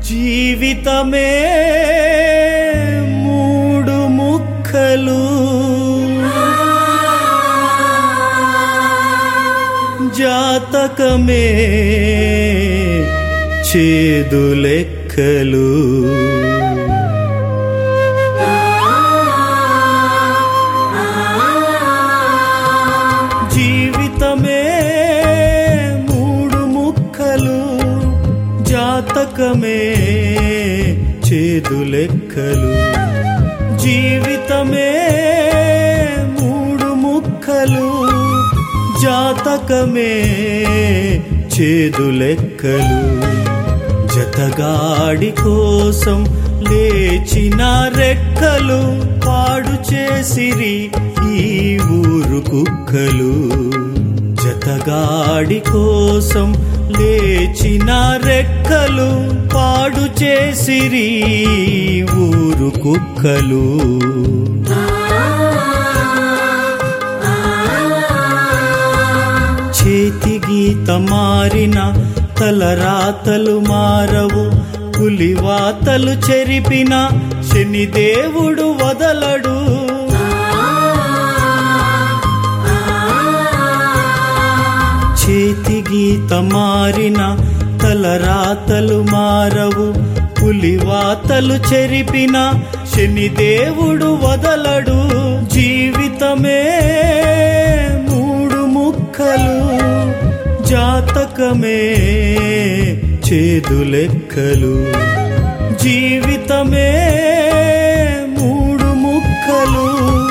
జీవితమే మూడు ముక్కలు జాతకమే చేదు లెక్కలు జీవితమే మూడు ముక్కలు జాతకమే చేదు లెక్కలు జీవితమే మూడు ముక్కలు జాతకమే చేదు లెక్కలు జతగాడి కోసం లేచిన రెక్కలు పాడు చేసిరి ఈ ఊరు కుక్కలు జతగాడి కోసం లేచిన రెక్కలు పాడు చేసిరి ఈ ఊరు కుక్కలు చేతి గీత మారిన తలరాతలు మారవు పులివాతలు చెరిపిన శనిదేవుడు వదలడు చేతి గీత మారిన తలరాతలు మారవు పులివాతలు చెరిపిన శనిదేవుడు వదలడు జీవితమే మూడు ముక్కలు జాతకమే చేదు లెక్కలు జీవితమే మూడు ముక్కలు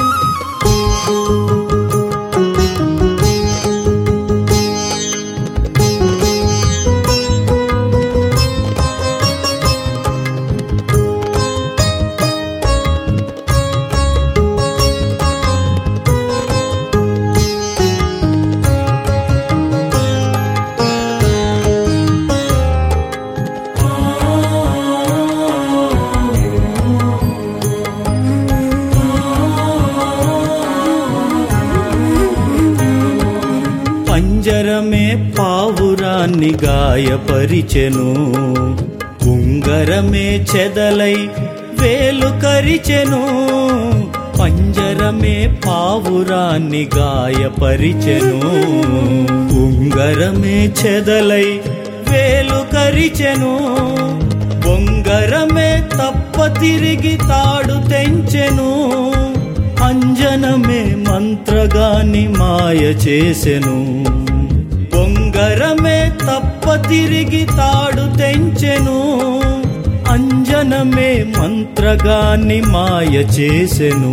పంజరమే పావురాన్ని గాయపరిచెను ఉంగరమే చెదలై వేలు కరిచెను పంజరమే పావురాన్ని గాయపరిచెను ఉంగరమే చెదలై వేలు కరిచెను బొంగరమే తప్ప తిరిగి తాడు తెంచెను అంజనమే మంత్రగాని మాయ చేసెను బొంగరమే తప్ప తిరిగి తాడు తెంచెను అంజనమే మంత్రగాని మాయ చేసెను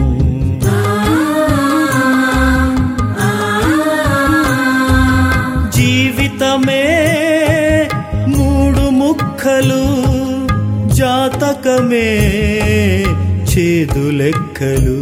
జీవితమే మూడు ముక్కలు జాతకమే చేదు లెక్కలు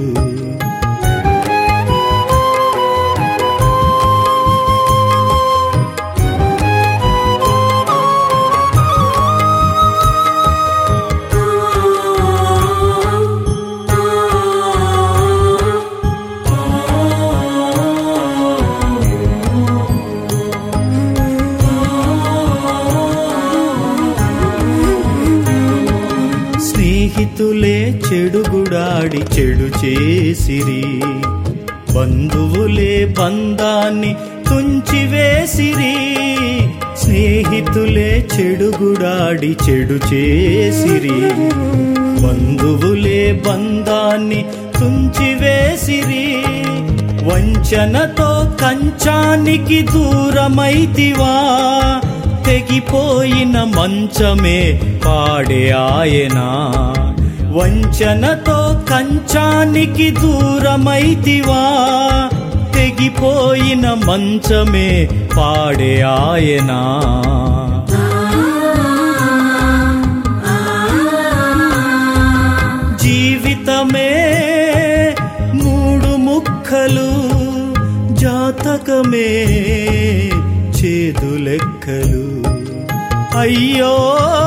స్నేహితులే చెడుగుడాడి చెడు చేసిరి బంధువులే బంధాన్ని తుంచివేసిరి స్నేహితులే చెడుగుడాడి చెడు చేసిరి బంధువులే బంధాన్ని తుంచివేసిరి వంచనతో కంచానికి దూరమైతివా తెగిపోయిన మంచమే పాడే ఆయన వంచనతో కంచానికి దూరమైతివా తెగిపోయిన మంచమే పాడే ఆయన జీవితమే మూడు ముక్కలు జాతకమే చేదు లెక్కలు అయ్యో